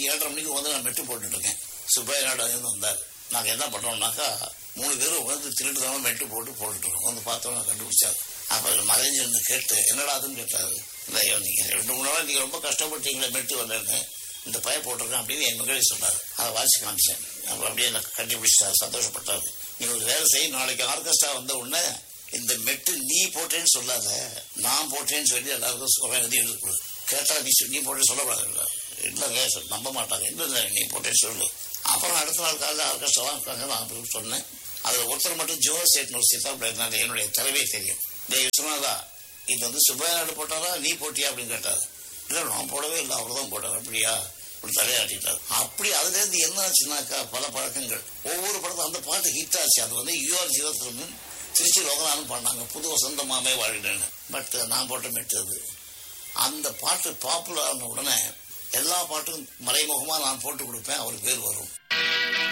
ஏழரை மணிக்கு வந்து நான் மெட்டு போட்டுட்டு இருக்கேன் சுப்பைய நாடு வந்தார் நாங்கள் என்ன பண்ணோம்னாக்கா மூணு பேரும் உட்காந்து திருட்டு தான் மெட்டு போட்டு போட்டுட்டு இருக்கோம் வந்து பார்த்தோம் கண்டுபிடிச்சாரு அப்போ மறைஞ்சு இருந்து கேட்டு என்னடா அதுன்னு கேட்டாரு இல்லை ஐயோ நீங்கள் ரெண்டு மூணு நாள் நீங்கள் ரொம்ப கஷ்டப்பட்டீங்களே மெட்டு வந்தேன்னு இந்த பையன் போட்டிருக்கேன் அப்படின்னு என் மகளே சொன்னார் அதை வாசி காமிச்சேன் அப்புறம் அப்படியே எனக்கு கண்டுபிடிச்சாரு சந்தோஷப்பட்டாரு நீ ஒரு வேலை செய் நாளைக்கு ஆர்கெஸ்ட்ரா வந்த உடனே இந்த மெட்டு நீ போட்டேன்னு சொல்லாத நான் போட்டேன்னு சொல்லி எல்லாருக்கும் சொல்றேன் எழுதி எழுதி கேட்டா நீ சொ- நீ போட்டேன்னு சொல்லக்கூடாது இல்லைங்க சொல் நம்ப மாட்டாங்க இல்லை இல்லை நீ போட்டேன்னு சொல்லு அப்புறம் அடுத்த நாள் காலையில் ஆர்கெஸ்ட்ரா இருக்காங்க நான் அப்படி சொன்னேன் அதில் ஒருத்தர் மட்டும் ஜோ சேட்னு ஒரு சித்தா இருந்தாரு என்னுடைய தலைவே தெரியும் டேய் விஸ்வநாதா இது வந்து சுப்பையா நாடு போட்டாரா நீ போட்டியா அப்படின்னு கேட்டாரு இல்லை நான் போடவே இல்லை அவர் தான் போட்டார் அப்படியா இப்படி தலையாட்டிட்டார் அப்படி அதுல இருந்து என்ன ஆச்சுனாக்கா பல பழக்கங்கள் ஒவ்வொரு படத்தும் அந்த பாட்டு ஹிட் ஆச்சு அது வந்து யூஆர் ஜீவத்திரமன் திருச்சி லோகநாதன் பாடினாங்க புது வசந்தமாமே வாழ்கிறேன்னு பட் நான் போட்ட மெட்டு அது அந்த பாட்டு பாப்புலர் ஆன உடனே எல்லா பாட்டும் மறைமுகமா நான் போட்டு கொடுப்பேன் அவர் பேர் வரும்